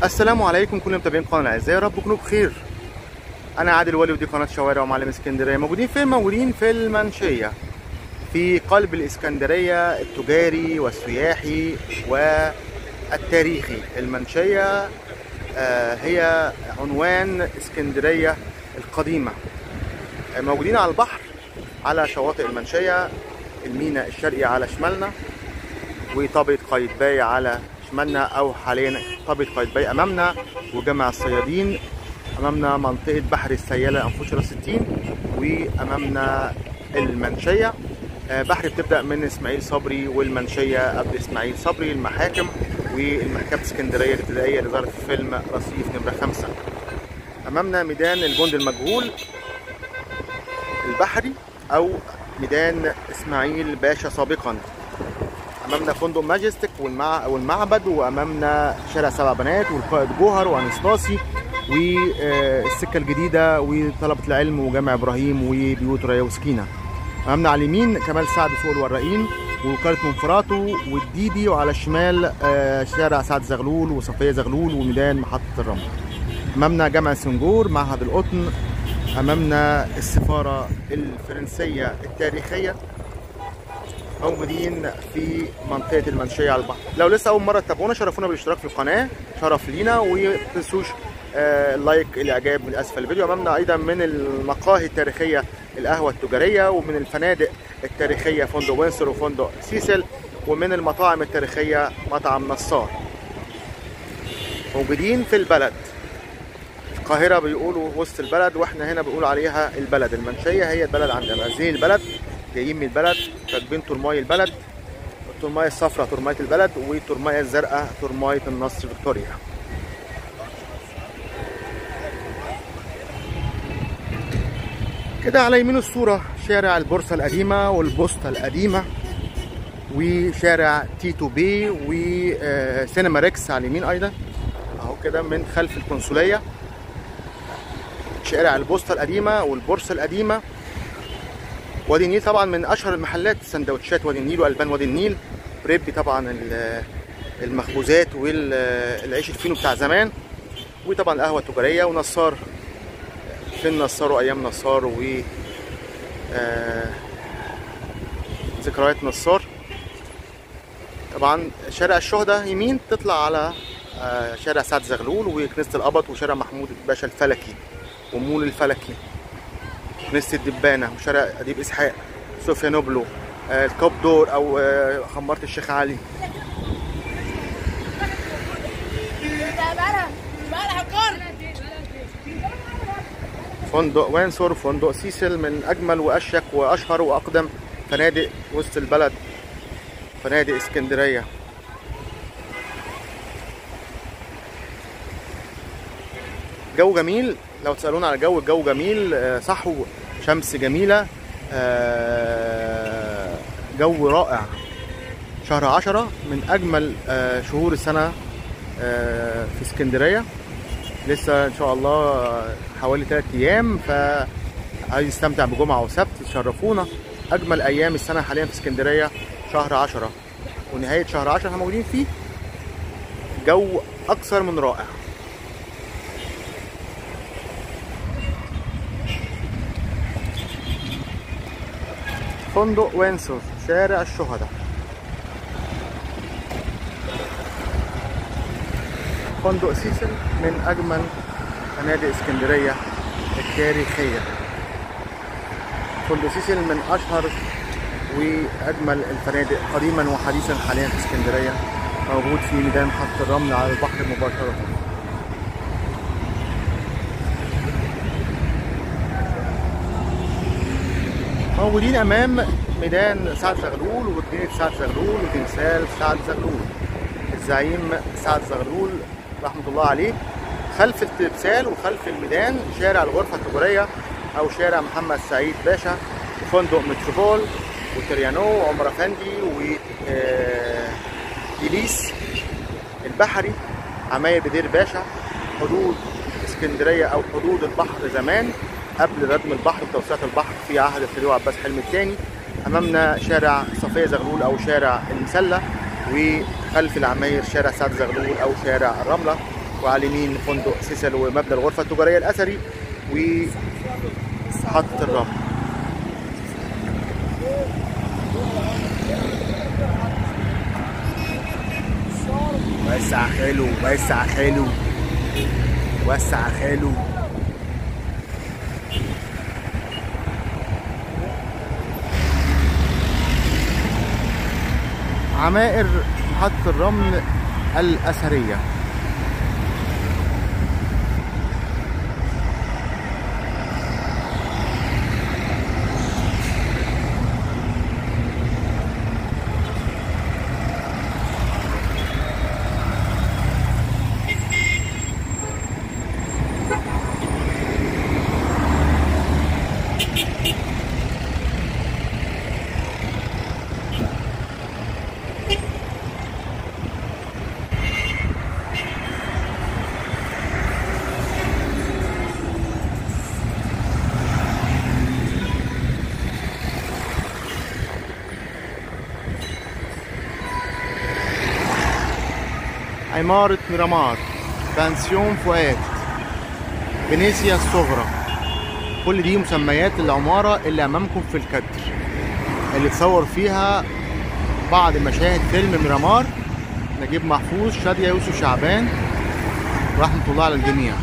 السلام عليكم كل متابعين قناه الاعزاء يا رب تكونوا بخير انا عادل ولي ودي قناه شوارع ومعلم اسكندريه موجودين فين موجودين في المنشيه في قلب الاسكندريه التجاري والسياحي والتاريخي المنشيه آه، هي عنوان اسكندريه القديمه آه، موجودين على البحر على شواطئ المنشيه الميناء الشرقي على شمالنا وطابة قايتباي على شمالنا او حاليا طابة قايتباي امامنا وجامع الصيادين امامنا منطقة بحر السيالة انفوشرة 60 وامامنا المنشية آه، بحر بتبدأ من اسماعيل صبري والمنشية قبل اسماعيل صبري المحاكم والمكتبة اسكندرية الابتدائية اللي ظهرت في فيلم رصيف نمرة خمسة امامنا ميدان الجند المجهول البحري او ميدان اسماعيل باشا سابقا امامنا فندق ماجستيك والمع... والمعبد وامامنا شارع سبع بنات والقائد جوهر وانستاسي والسكه الجديده وطلبه العلم وجامع ابراهيم وبيوت ريا وسكينه امامنا على اليمين كمال سعد سوق الوراقين ووكاله منفراتو والديدي وعلى الشمال آه، شارع سعد زغلول وصفيه زغلول وميدان محطه الرمل امامنا جامع سنجور معهد القطن امامنا السفاره الفرنسيه التاريخيه موجودين في منطقه المنشيه على البحر لو لسه اول مره تتابعونا شرفونا بالاشتراك في القناه شرف لينا وما تنسوش آه، اللايك الاعجاب من اسفل الفيديو امامنا ايضا من المقاهي التاريخيه القهوه التجاريه ومن الفنادق التاريخيه فندق وينسر وفندق سيسل ومن المطاعم التاريخيه مطعم نصار موجودين في البلد القاهره بيقولوا وسط البلد واحنا هنا بنقول عليها البلد المنشيه هي البلد عندنا نازلين البلد جايين من البلد راكبين ترماي البلد الترمايه الصفراء ترمايه البلد والترمايه الزرقاء ترمايه النصر فيكتوريا كده على يمين الصورة شارع البورصة القديمة والبوسطة القديمة وشارع تيتو بي وسينما ريكس على اليمين أيضا أهو كده من خلف القنصلية شارع البوسطة القديمة والبورصة القديمة وادي النيل طبعا من اشهر المحلات سندوتشات وادي النيل والبان وادي النيل بريبي طبعا ال- المخبوزات والعيش الفينو بتاع زمان وطبعا القهوه التجاريه ونصار فين نصار وايام نصار و آه، ذكريات نصار طبعا شارع الشهداء يمين تطلع على آه، شارع سعد زغلول وكنيسه القبط وشارع محمود باشا الفلكي ومول الفلكي كنيسة الدبانة وشارع أديب إسحاق صوفيا نوبلو آه، الكوب دور أو آه، خمارة الشيخ علي بقالها بقالها قرن فندق وينسور فندق سيسل من أجمل وأشيك وأشهر وأقدم فنادق وسط البلد فنادق اسكندرية جو جميل لو تسألونا على جو الجو جميل آه، صحو شمس جميلة آه، جو رائع شهر عشرة من أجمل آه، شهور السنة آه، في اسكندرية لسه إن شاء الله آه، حوالي ثلاث أيام فعايز يستمتع بجمعة وسبت تشرفونا أجمل أيام السنة حاليا في اسكندرية شهر عشرة ونهاية شهر عشرة احنا موجودين فيه جو أكثر من رائع فندق وينسور شارع الشهداء فندق سيسل من أجمل فنادق اسكندرية التاريخية فندق سيسل من أشهر وأجمل الفنادق قديما وحديثا حاليا في اسكندرية موجود في ميدان محطة الرمل على البحر مباشرة موجودين امام ميدان سعد زغلول وجنينه سعد زغلول وتمثال سعد زغلول الزعيم سعد زغلول رحمه الله عليه خلف التمثال وخلف الميدان شارع الغرفه التجاريه او شارع محمد سعيد باشا وفندق متروبول وتريانو وعمر افندي و آه، إليس البحري عماير بدير باشا حدود اسكندريه او حدود البحر زمان قبل ردم البحر وتوسعه البحر في عهد الخديوي عباس حلمي الثاني امامنا شارع صفيه زغلول او شارع المسله وخلف العماير شارع سعد زغلول او شارع الرمله وعلى اليمين فندق سيسل ومبنى الغرفه التجاريه الاثري ومحطه الرمل وسع خالو وسع خالو وسع خالو عمائر محطة الرمل الأثرية عمارة ميرامار بانسيون فؤاد فينيسيا الصغرى كل دي مسميات العمارة اللي أمامكم في الكادر اللي اتصور فيها بعض مشاهد فيلم ميرامار نجيب محفوظ شادية يوسف شعبان رحمة الله على الجميع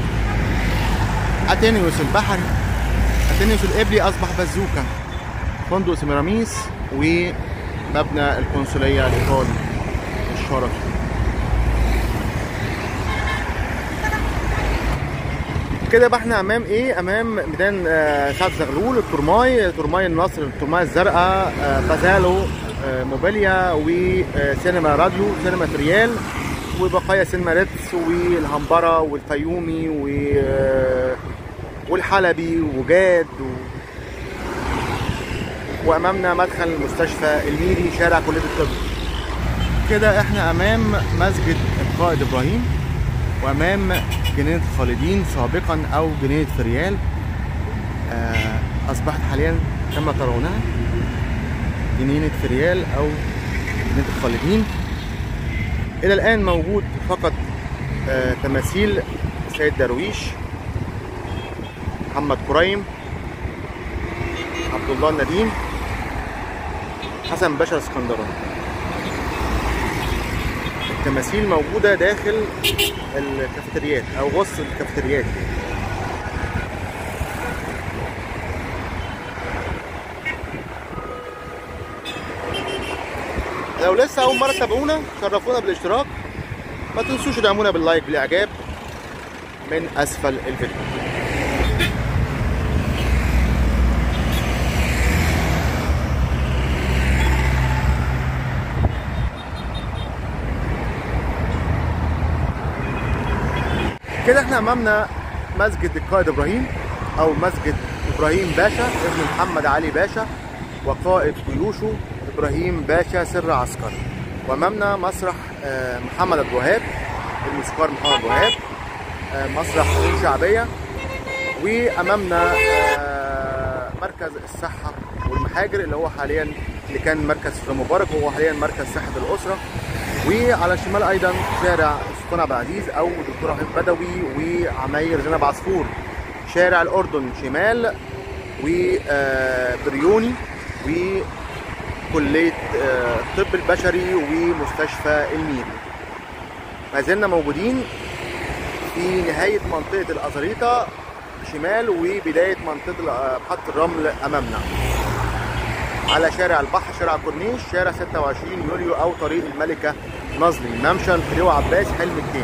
أتينيوس البحري أتينيوس الإبلي أصبح بزوكا فندق سميراميس ومبنى القنصلية الإيطالي الشرفي كده بقى احنا امام ايه امام ميدان آه، سعد زغلول الترماي ترماي النصر الترماي الزرقاء آه، بازالو آه، موبيليا وسينما راديو سينما تريال وبقايا سينما ريتس والهمبرة والفيومي و آه، والحلبي وجاد و... وامامنا مدخل المستشفى الميري شارع كليه الطب كده احنا امام مسجد القائد ابراهيم وامام جنينه الخالدين سابقا او جنينه فريال آه، اصبحت حاليا كما ترونها جنينه فريال او جنينه الخالدين الى الان موجود فقط آه، تماثيل سيد درويش محمد كريم عبد الله النديم حسن باشا الاسكندراني التماثيل موجودة داخل الكافتريات أو وسط الكافتريات لو لسه أول مرة تتابعونا شرفونا بالاشتراك ما تنسوش تدعمونا باللايك بالإعجاب من أسفل الفيديو كده احنا امامنا مسجد القائد ابراهيم او مسجد ابراهيم باشا ابن محمد علي باشا وقائد جيوشه ابراهيم باشا سر عسكر وامامنا مسرح آه، محمد عبد الوهاب الموسيقار محمد عبد الوهاب آه، مسرح فنون شعبيه وامامنا آه، مركز الصحه والمحاجر اللي هو حاليا اللي كان مركز في مبارك وهو حاليا مركز صحه الاسره وعلى الشمال ايضا شارع السلطان عبد العزيز او دكتور رحيم بدوي وعماير زينب عصفور شارع الاردن شمال وبريوني وكليه آه، الطب البشري ومستشفى النيل ما زلنا موجودين في نهايه منطقه الازاريطه شمال وبدايه منطقه آه، محطه الرمل امامنا على شارع البحر شارع كورنيش شارع 26 يوليو او طريق الملكه نظلي ممشى الخليوي عباس حلم الدين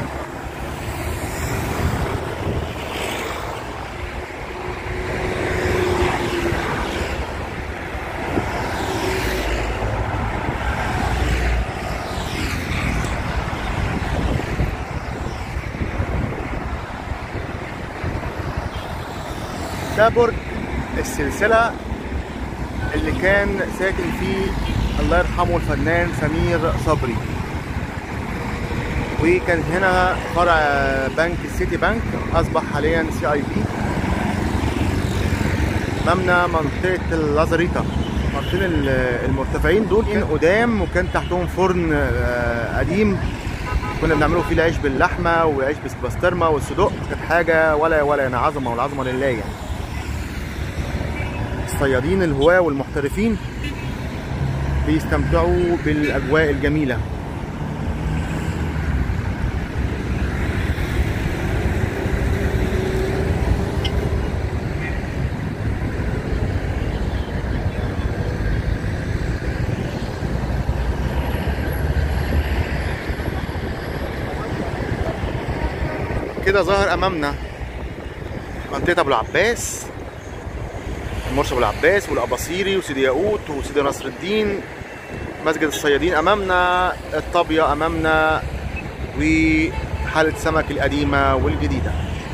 ده برج السلسله اللي كان ساكن فيه الله يرحمه الفنان سمير صبري وكان هنا فرع بنك السيتي بنك اصبح حاليا سي اي بي مبنى منطقه اللازاريتا المنطقتين ال- المرتفعين دول كان قدام وكان تحتهم فرن آه، قديم كنا بنعمله فيه العيش باللحمه والعيش بالبسطرمه والصدق كانت حاجه ولا ولا يعني عظمه والعظمه لله يعني الصيادين الهواة والمحترفين بيستمتعوا بالاجواء الجميله كده ظهر امامنا منطقه ابو العباس مرسى ابو العباس والاباصيري وسيدي ياقوت وسيدي نصر الدين مسجد الصيادين امامنا الطابيه امامنا وحاله سمك القديمه والجديده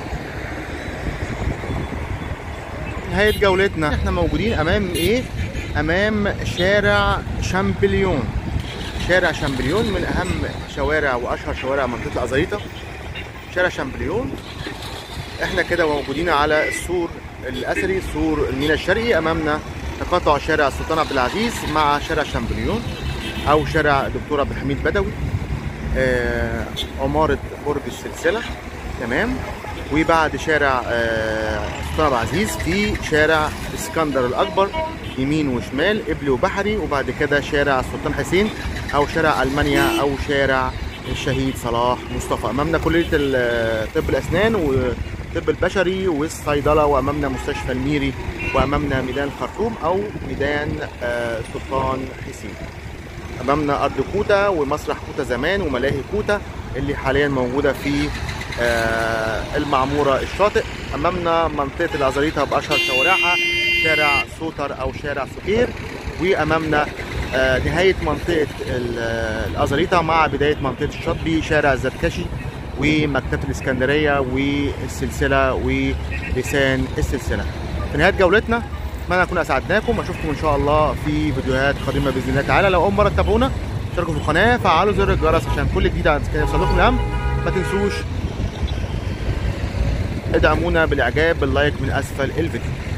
نهايه جولتنا احنا موجودين امام ايه امام شارع شامبليون شارع شامبليون من اهم شوارع واشهر شوارع منطقه الازاريطه شارع شامبليون احنا كده موجودين على السور الاثري سور الميناء الشرقي امامنا تقاطع شارع السلطان عبد العزيز مع شارع شامبليون او شارع دكتور عبد الحميد بدوي آه عماره برج السلسله تمام وبعد شارع آه السلطان عبد العزيز في شارع اسكندر الاكبر يمين وشمال قبلي وبحري وبعد كده شارع السلطان حسين او شارع المانيا او شارع الشهيد صلاح مصطفى امامنا كليه طب الاسنان والطب البشري والصيدله وامامنا مستشفى الميري وامامنا ميدان الخرطوم او ميدان سلطان حسين امامنا ارض كوتا ومسرح كوتا زمان وملاهي كوتا اللي حاليا موجوده في المعموره الشاطئ امامنا منطقه الازاريطه باشهر شوارعها شارع سوتر او شارع سكير وامامنا نهايه منطقه الازاريطه مع بدايه منطقه الشاطبي شارع الزركشي ومكتبه الاسكندريه والسلسله ولسان السلسله في نهايه جولتنا اتمنى نكون اسعدناكم اشوفكم ان شاء الله في فيديوهات قادمه باذن الله تعالى لو اول مره تتابعونا اشتركوا في القناه فعلوا زر الجرس عشان كل جديد يوصلكم الهم ما تنسوش ادعمونا بالاعجاب باللايك من اسفل الفيديو